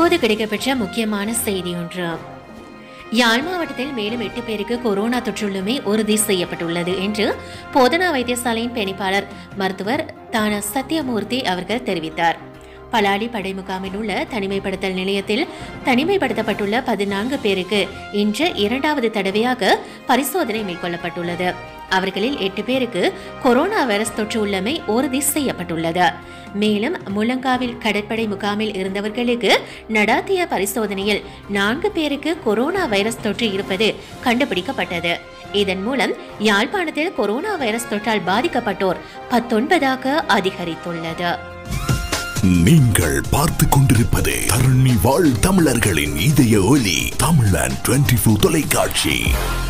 இப்போது கிடைக்கப்பெற்ற முக்கியமான செய்தி ஒன்று யாழ் மாவட்டத்தில் மேலும் எட்டு பேருக்கு கொரோனா தொற்றுள்ளமை உறுதி செய்யப்பட்டுள்ளது என்று போதனா வைத்தியசாலையின் பணிப்பாளர் மருத்துவர் தான சத்யமூர்த்தி அவர்கள் தெரிவித்தார் பலாலி படை முகாமில் உள்ள தனிமைப்படுத்தல் நிலையத்தில் தனிமைப்படுத்தப்பட்டுள்ள பதினான்கு பேருக்கு இன்று இரண்டாவது தடவையாக பரிசோதனை மேற்கொள்ளப்பட்டுள்ளது அவர்களில் எட்டு பேருக்கு கொரோனா வைரஸ் தொற்று உள்ளமை உறுதி செய்யப்பட்டுள்ளது மேலும் முழங்காவில் கடற்படை முகாமில் இருந்தவர்களுக்கு நடாத்திய பரிசோதனையில் நான்கு பேருக்கு கொரோனா வைரஸ் தொற்று இருப்பது கண்டுபிடிக்கப்பட்டது இதன் மூலம் யாழ்ப்பாணத்தில் கொரோனா வைரஸ் தொற்றால் பாதிக்கப்பட்டோர் பத்தொன்பதாக அதிகரித்துள்ளது நீங்கள் பார்த்து கொண்டிருப்பது தருணி வாழ் தமிழர்களின் இதய ஒலி தமிழன் டுவெண்டி தொலைக்காட்சி